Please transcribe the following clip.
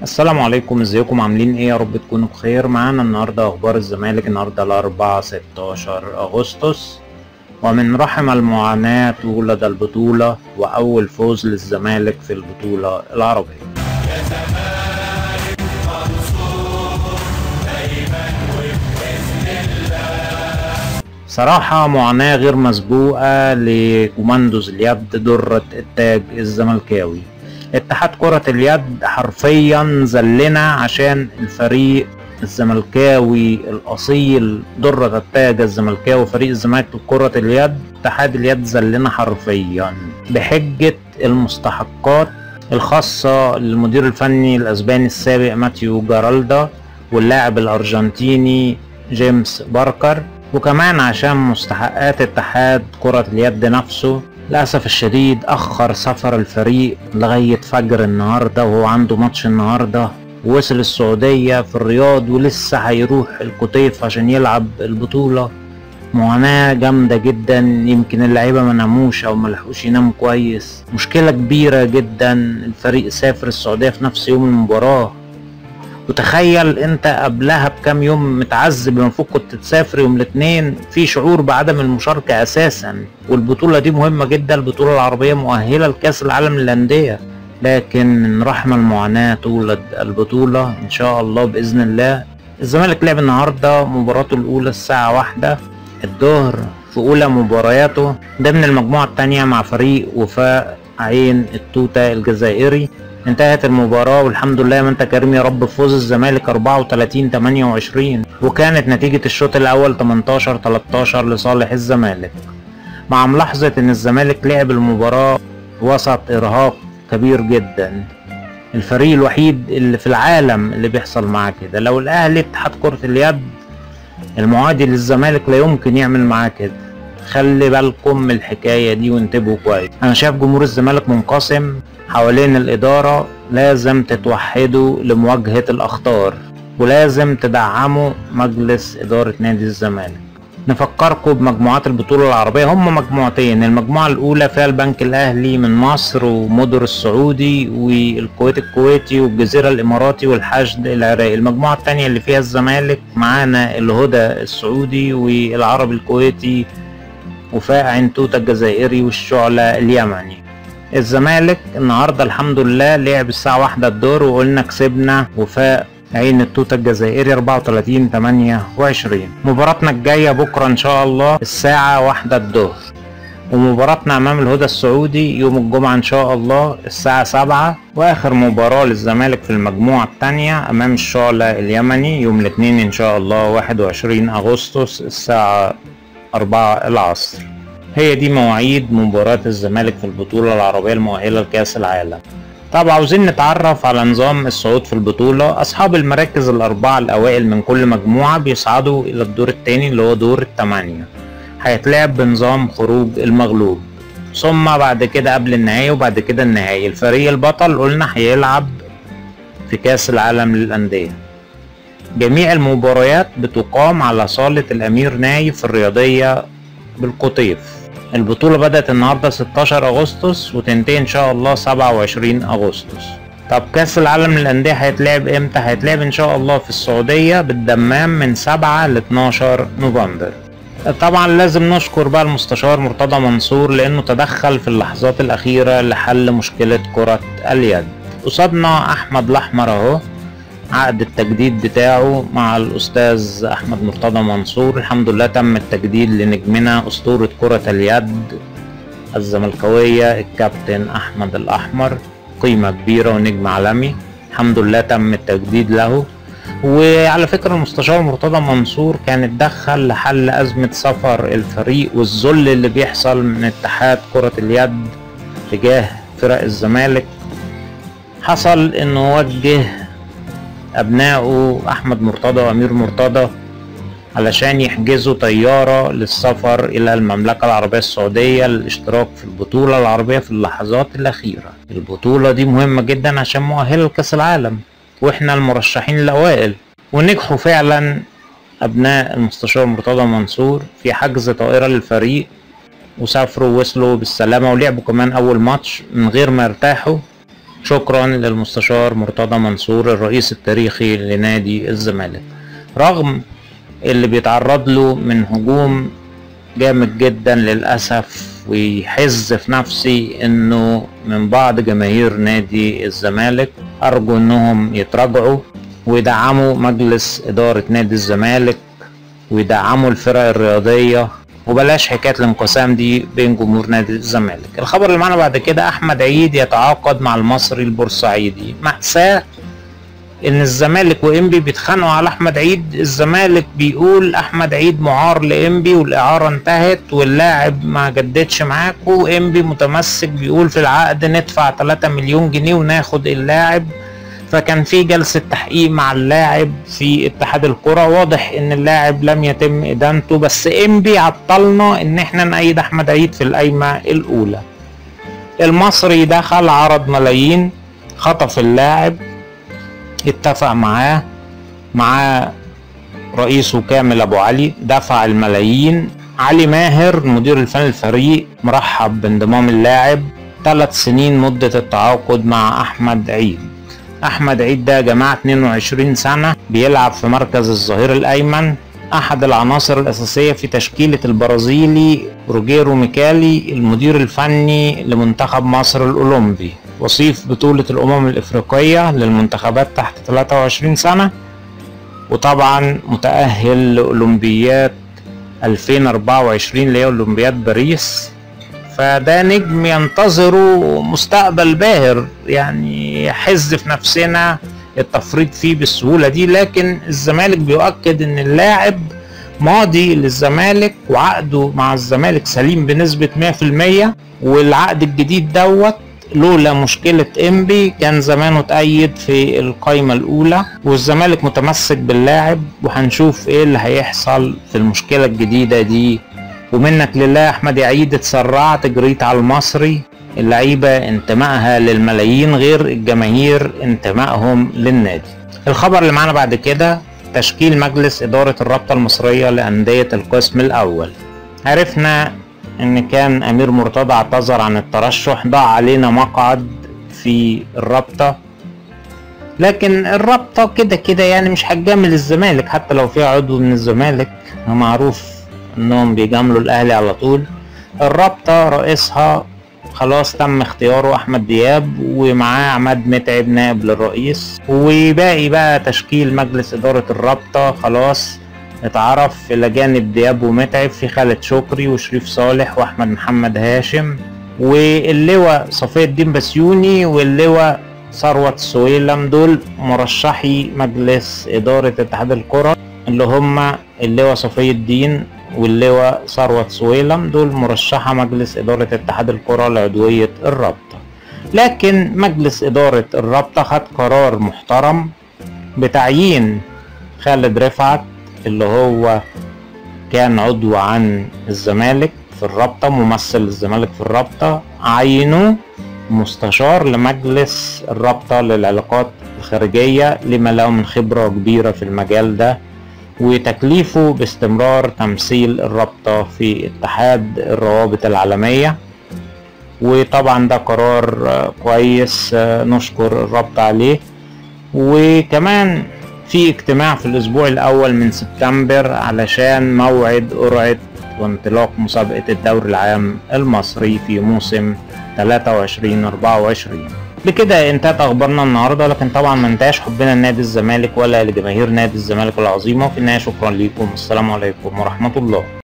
السلام عليكم ازيكم عاملين ايه يا رب تكونوا بخير معانا النهارده اخبار الزمالك النهارده الاربعاء 16 اغسطس ومن رحم المعاناة تولد البطولة واول فوز للزمالك في البطولة العربية صراحة معاناة غير مسبوقة لكوماندوز اليد درة التاج الزملكاوي اتحاد كرة اليد حرفيا زلنا عشان الفريق الزملكاوي الأصيل درة التاج الزملكاوي فريق الزمالك لكرة اليد اتحاد اليد زلنا حرفيا بحجة المستحقات الخاصة للمدير الفني الأسباني السابق ماتيو جارالدا واللاعب الأرجنتيني جيمس باركر وكمان عشان مستحقات اتحاد كرة اليد نفسه للأسف الشديد أخر سفر الفريق لغاية فجر النهاردة وهو عنده ماتش النهاردة وصل السعودية في الرياض ولسه هيروح القطيف عشان يلعب البطولة معاناة جامدة جدا يمكن اللعيبة ما ناموش أو ملحقوش يناموا كويس مشكلة كبيرة جدا الفريق سافر السعودية في نفس يوم المباراة وتخيل انت قبلها بكام يوم متعذب المفروض كنت تسافر يوم الاثنين في شعور بعدم المشاركة اساسا والبطولة دي مهمة جدا البطولة العربية مؤهلة لكأس العالم للأندية لكن من رحم المعاناة تولد البطولة ان شاء الله بإذن الله الزمالك لعب النهاردة مباراته الأولى الساعة واحدة الظهر في أولى مبارياته ضمن المجموعة التانية مع فريق وفاء عين التوتة الجزائري انتهت المباراة والحمد لله ما انت كريم يا رب فوز الزمالك 34 28 وكانت نتيجة الشوط الأول 18 13 لصالح الزمالك مع ملاحظة ان الزمالك لعب المباراة وسط إرهاق كبير جدا الفريق الوحيد اللي في العالم اللي بيحصل معاه كده لو الأهلي اتحاد كرة اليد المعادي للزمالك لا يمكن يعمل معاه كده خلي بالكم من الحكاية دي وانتبهوا كويس انا شايف جمهور الزمالك منقسم حوالين الادارة لازم تتوحدوا لمواجهة الاخطار ولازم تدعموا مجلس ادارة نادي الزمالك نفكركم بمجموعات البطولة العربية هم مجموعتين المجموعة الأولى فيها البنك الأهلي من مصر ومدر السعودي والكويت الكويتي والجزيرة الإماراتي والحشد العراقي المجموعة التانية اللي فيها الزمالك معانا الهدى السعودي والعربي الكويتي وفاء عين توتا الجزائري والشعلة اليمني الزمالك النهاردة الحمد لله لعب الساعة واحدة الدور وقلنا كسبنا وفاء عين التوتة الجزائري 34 28 مباراتنا الجاية بكرة ان شاء الله الساعة واحدة الظهر ومباراتنا امام الهدى السعودي يوم الجمعة ان شاء الله الساعة سبعة واخر مباراة للزمالك في المجموعة التانية امام الشعلة اليمني يوم الاثنين ان شاء الله 21 اغسطس الساعة أربعة العصر هي دي مواعيد مباراة الزمالك في البطولة العربية المؤهلة لكأس العالم طب عاوزين نتعرف على نظام الصعود في البطولة أصحاب المراكز الأربعة الأوائل من كل مجموعة بيصعدوا إلى الدور التاني اللي هو دور التمانية هيتلعب بنظام خروج المغلوب ثم بعد كده قبل النهائي وبعد كده النهائي الفريق البطل قلنا هيلعب في كأس العالم للأندية جميع المباريات بتقام على صالة الأمير نايف الرياضية بالقطيف البطولة بدأت النهاردة 16 أغسطس وتنتهي إن شاء الله 27 أغسطس طب كأس العالم للأندية هيتلعب إمتى؟ هيتلعب إن شاء الله في السعودية بالدمام من 7 ل 12 نوفمبر طبعا لازم نشكر بقى المستشار مرتضى منصور لأنه تدخل في اللحظات الأخيرة لحل مشكلة كرة اليد قصادنا أحمد الأحمر أهو عقد التجديد بتاعه مع الأستاذ أحمد مرتضى منصور الحمد لله تم التجديد لنجمنا أسطورة كرة اليد الزملكاوية الكابتن أحمد الأحمر قيمة كبيرة ونجم عالمي الحمد لله تم التجديد له وعلى فكرة المستشار مرتضى منصور كان اتدخل لحل أزمة سفر الفريق والذل اللي بيحصل من اتحاد كرة اليد تجاه فرق الزمالك حصل انه وجه أبنائه أحمد مرتضى وأمير مرتضى علشان يحجزوا طيارة للسفر إلى المملكة العربية السعودية للاشتراك في البطولة العربية في اللحظات الأخيرة البطولة دي مهمة جدا عشان مؤهلة لكأس العالم وإحنا المرشحين الأوائل ونجحوا فعلا أبناء المستشار مرتضى منصور في حجز طائرة للفريق وسافروا ووصلوا بالسلامة ولعبوا كمان أول ماتش من غير ما يرتاحوا شكرا للمستشار مرتضى منصور الرئيس التاريخي لنادي الزمالك رغم اللي بيتعرض له من هجوم جامد جدا للأسف ويحز في نفسي انه من بعض جماهير نادي الزمالك ارجو انهم يتراجعوا ويدعموا مجلس ادارة نادي الزمالك ويدعموا الفرق الرياضية وبلاش حكاية الانقسام دي بين جمهور نادي الزمالك الخبر اللي معنا بعد كده احمد عيد يتعاقد مع المصري البورسعيدي مأساة ان الزمالك وانبي بيتخانقوا على احمد عيد الزمالك بيقول احمد عيد معار لانبي والاعاره انتهت واللاعب ما جددش معاكو وانبي متمسك بيقول في العقد ندفع 3 مليون جنيه وناخد اللاعب فكان في جلسة تحقيق مع اللاعب في اتحاد الكرة واضح ان اللاعب لم يتم ادانته بس انبي عطلنا ان احنا نأيد احمد عيد في القايمة الاولى المصري دخل عرض ملايين خطف اللاعب اتفق معاه مع رئيسه كامل ابو علي دفع الملايين علي ماهر المدير الفني للفريق مرحب بانضمام اللاعب ثلاث سنين مدة التعاقد مع احمد عيد احمد عيد ده يا جماعة 22 سنة بيلعب في مركز الظهير الايمن احد العناصر الاساسية في تشكيلة البرازيلي روجيرو ميكالي المدير الفني لمنتخب مصر الاولمبي وصيف بطولة الامم الافريقية للمنتخبات تحت 23 سنة وطبعا متأهل لأولمبياد 2024 اللي هي أولمبياد باريس فده نجم ينتظره مستقبل باهر يعني يحز في نفسنا التفريط فيه بالسهولة دي لكن الزمالك بيؤكد ان اللاعب ماضي للزمالك وعقده مع الزمالك سليم بنسبة 100% والعقد الجديد دوت لولا مشكلة انبي كان زمانه اتأيد في القايمة الأولى والزمالك متمسك باللاعب وهنشوف ايه اللي هيحصل في المشكلة الجديدة دي ومنك لله احمد عيد اتسرعت جريت على المصري اللعيبة انتمائها للملايين غير الجماهير انتمائهم للنادي الخبر اللي معانا بعد كده تشكيل مجلس إدارة الرابطة المصرية لأندية القسم الأول عرفنا ان كان امير مرتضى اعتذر عن الترشح ضاع علينا مقعد في الرابطة لكن الرابطة كده كده يعني مش هتجامل الزمالك حتى لو فيها عضو من الزمالك معروف انهم بيجاملوا الاهلي على طول الرابطة رئيسها خلاص تم اختياره احمد دياب ومعاه عماد متعب نائب للرئيس وباقي بقى تشكيل مجلس ادارة الرابطة خلاص اتعرف الى جانب دياب ومتعب في خالد شكري وشريف صالح واحمد محمد هاشم واللواء صفي الدين بسيوني واللواء ثروت سويلم دول مرشحي مجلس إدارة اتحاد الكرة اللي هم اللواء صفي الدين واللواء ثروت سويلم دول مرشحة مجلس إدارة اتحاد الكرة لعضوية الرابطة لكن مجلس إدارة الرابطة خد قرار محترم بتعيين خالد رفعت اللي هو كان عضو عن الزمالك في الرابطة ممثل الزمالك في الرابطة عينوه مستشار لمجلس الرابطة للعلاقات الخارجية لما له من خبرة كبيرة في المجال ده وتكليفه باستمرار تمثيل الرابطة في اتحاد الروابط العالمية وطبعا ده قرار كويس نشكر الرابطة عليه وكمان في اجتماع في الاسبوع الاول من سبتمبر علشان موعد قرعة وانطلاق مسابقة الدوري العام المصري في موسم 23 24 بكده انتهت اخبارنا النهارده لكن طبعا ما انتهاش حبنا لنادي الزمالك ولا لجماهير نادي الزمالك العظيمه وفي النهايه شكرا ليكم السلام عليكم ورحمه الله